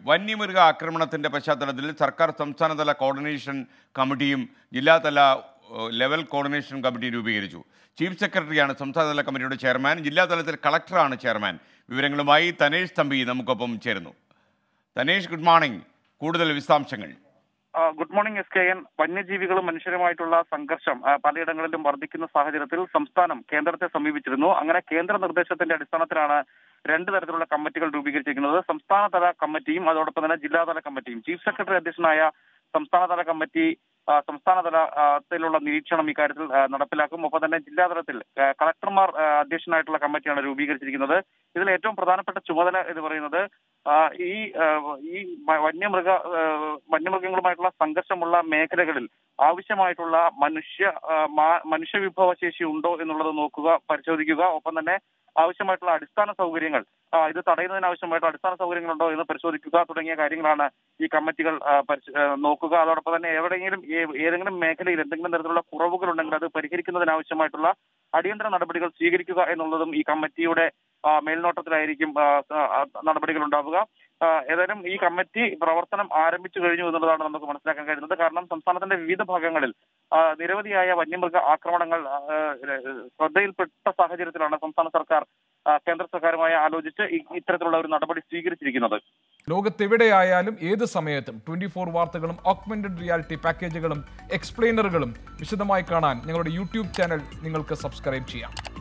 വന്യമൃഗ ആക്രമണത്തിന്റെ പശ്ചാത്തലത്തിൽ സർക്കാർ സംസ്ഥാനതല കോർഡിനേഷൻ കമ്മിറ്റിയും ജില്ലാതല ഏഹ്, ലെവൽ കോർഡിനേഷൻ കമ്മിറ്റിയും രൂപീകരിച്ചു ചീഫ് സെക്രട്ടറിയാണ് സംസ്ഥാനതല കമ്മിറ്റിയുടെ ചെയർമാൻ ജില്ലാതലത്തിൽ കളക്ടറാണ് ചെയർമാൻ വിവരങ്ങളുമായി തനേഷ് തമ്പി നമുക്കൊപ്പം ചേരുന്നു തനേഷ് ഗുഡ് മോർണിംഗ് കൂടുതൽ വിശദാംശങ്ങൾ ആ, good morning S K N വന്യജീവികളും മനുഷ്യരുമായിട്ടുള്ള സംഘർഷം ആ, പലയിടങ്ങളിലും വർദ്ധിക്കുന്ന സാഹചര്യത്തിൽ സംസ്ഥാനം കേന്ദ്രത്തെ സമീപിച്ചിരുന്നു അങ്ങനെ കേന്ദ്ര നിർദ്ദേശത്തിന്റെ അടിസ്ഥാനത്തിലാണ് രണ്ട് തരത്തിലുള്ള കമ്മിറ്റികൾ രൂപീകരിച്ചിരിക്കുന്നത് സംസ്ഥാനതല കമ്മിറ്റിയും അതോടൊപ്പം തന്നെ ജില്ലാതല കമ്മിറ്റിയും ചീഫ് സെക്രട്ടറി അധ്യക്ഷനായ സംസ്ഥാനതല കമ്മിറ്റി ആ, സംസ്ഥാനതലത്തിലുള്ള നിരീക്ഷണം ഇക്കാര്യത്തിൽ ആ, നടപ്പിലാക്കും ഒപ്പം തന്നെ ജില്ലാതലത്തിൽ ആ, കളക്ടർമാർ ആ, അധ്യക്ഷനായിട്ടുള്ള കമ്മിറ്റിയാണ് രൂപീകരിച്ചിരിക്കുന്നത് ഇതിൽ ഏറ്റവും പ്രധാനപ്പെട്ട ചുമതല എന്ന് പറയുന്നത് ആ, ഈ ആ, ഈ മ- വന്യമൃഗ ആ, വന്യമൃഗങ്ങളുമായിട്ടുള്ള സംഘർഷമുള്ള മേഖലകളിൽ ആവശ്യമായിട്ടുള്ള മനുഷ്യ ആ, മാ- മനുഷ്യവിഭവശേഷി ഉണ്ടോ എന്നുള്ളത് നോക്കുക പരിശോധിക്കുക ഒപ്പം തന്നെ ആവശ്യമായിട്ടുള്ള അടിസ്ഥാന സൗകര്യങ്ങൾ ആ, ഇത് തടയുന്നതിന് ആവശ്യമായിട്ടുള്ള അടിസ്ഥാന സൗകര്യങ്ങളുണ്ടോ എന്ന് പരിശോധിക്കുക തുടങ്ങിയ കാര്യങ്ങളാണ് ഈ കമ്മിറ്റികൾ ആ, പരിശ- ആ, നോക്കുക അതോടൊപ്പം തന്നെ എവിടെയെങ്കിലും ഏ- ഏതെങ്കിലും മേഖലയിൽ എന്തെങ്കിലും തരത്തിലുള്ള കുറവുകൾ ഉണ്ടെങ്കിൽ അത് പരിഹരിക്കുന്നതിനാവശ്യമായിട്ടുള്ള അടിയന്തര നടപടികൾ സ്വീകരിക്കുക എന്നുള്ളതും ഈ കമ്മിറ്റിയുടെ ആ, മേൽനോട്ടത്തിലായിരിക്കും ആ, ആ, നടപടികൾ ഉണ്ടാവുക ആ, ഏതായാലും ഈ കമ്മിറ്റി പ്രവർത്തനം ആരംഭിച്ചു കഴിഞ്ഞു എന്നുള്ളതാണ് നമുക്ക് മനസ്സിലാക്കാൻ കഴിയുന്നത് കാരണം സംസ്ഥാനത്തിന്റെ വിവിധ ഭാഗങ്ങളിൽ ആ, നിരവധിയായ വന്യമൃഗ ആക്രമണങ്ങൾ ആ, ഏ, ശ്രദ്ധയിൽപ്പെട്ട സാഹചര്യത്തിലാണ് സംസ്ഥാന സർക്കാർ ആ, കേന്ദ്ര സർക്കാരുമായി ആലോചിച്ച് ഇ- ഇത്തരത്തിലുള്ള ഒരു നടപടി സ്വീകരിച്ചിരിക്കുന്നത് ലോകത്തെവിടെയായാലും ഏത് സമയത്തും ട്വന്റി ഫോർ വാർത്തകളും ഓഗ്മെന്റഡ് റിയാലിറ്റി പാക്കേജുകളും എക്സ്പ്ലെയിനറുകളും വിശദമായി കാണാൻ ഞങ്ങളുടെ യൂട്യൂബ് ചാനൽ നിങ്ങൾക്ക് സബ്സ്ക്രൈബ് ചെയ്യാം